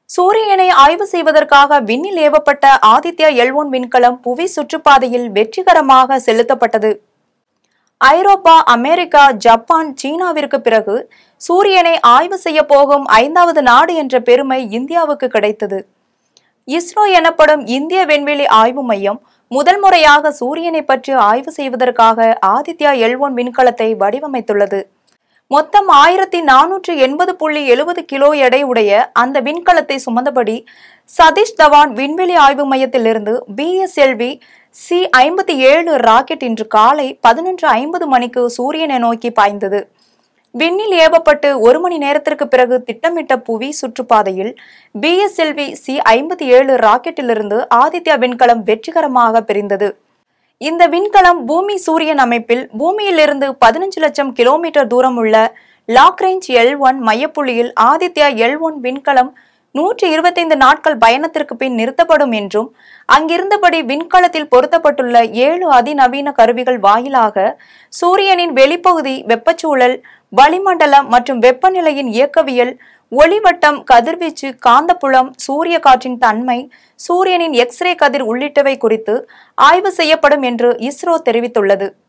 சூரியனை ஆய்வு செய்வதற்காக விண்ணில் ஏவப்பட்ட ஆதித்யா எல்ஒன் விண்கலம் புவி சுற்றுப்பாதையில் வெற்றிகரமாக செலுத்தப்பட்டது ஐரோப்பா அமெரிக்கா ஜப்பான் சீனாவிற்கு பிறகு சூரியனை ஆய்வு செய்ய போகும் ஐந்தாவது நாடு என்ற பெருமை இந்தியாவுக்கு கிடைத்தது இஸ்ரோ எனப்படும் இந்திய விண்வெளி ஆய்வு மையம் முதல் முறையாக சூரியனை பற்றி ஆய்வு செய்வதற்காக ஆதித்யா எல்ஒன் விண்கலத்தை வடிவமைத்துள்ளது மொத்தம் ஆயிரத்தி நானூற்று எண்பது புள்ளி எழுபது கிலோ எடை உடைய அந்த விண்கலத்தை சுமந்தபடி சதீஷ் தவான் விண்வெளி ஆய்வு மையத்திலிருந்து பிஎஸ்எல்வி சி ஐம்பத்தி ஏழு ராக்கெட் இன்று காலை பதினொன்று ஐம்பது மணிக்கு சூரியனை நோக்கி பாய்ந்தது விண்ணில் ஏவப்பட்டு ஒரு மணி நேரத்திற்கு பிறகு திட்டமிட்ட புவி சுற்றுப்பாதையில் பிஎஸ்எல்வி சி ஐம்பத்தி ஏழு ராக்கெட்டிலிருந்து ஆதித்யா விண்கலம் வெற்றிகரமாக பிரிந்தது இந்த விண்கலம் பூமி சூரியன் அமைப்பில் பூமியிலிருந்து பதினஞ்சு லட்சம் கிலோமீட்டர் தூரம் உள்ள லாக்ரேஞ்ச் எல் ஒன் மையப்புள்ளியில் ஆதித்யா எல் ஒன் விண்கலம் நூற்றி இருபத்தைந்து நாட்கள் பயணத்திற்கு பின் நிறுத்தப்படும் என்றும் அங்கிருந்தபடி விண்கலத்தில் பொருத்தப்பட்டுள்ள ஏழு அதிநவீன கருவிகள் வாயிலாக சூரியனின் வெளிப்பகுதி வெப்பச்சூழல் வளிமண்டலம் மற்றும் வெப்பநிலையின் இயக்கவியல் ஒளிவட்டம் கதிர்வீச்சு காந்தப்புலம் சூரிய காற்றின் தன்மை சூரியனின் எக்ஸ்ரே கதிர் உள்ளிட்டவை குறித்து ஆய்வு செய்யப்படும் என்று இஸ்ரோ தெரிவித்துள்ளது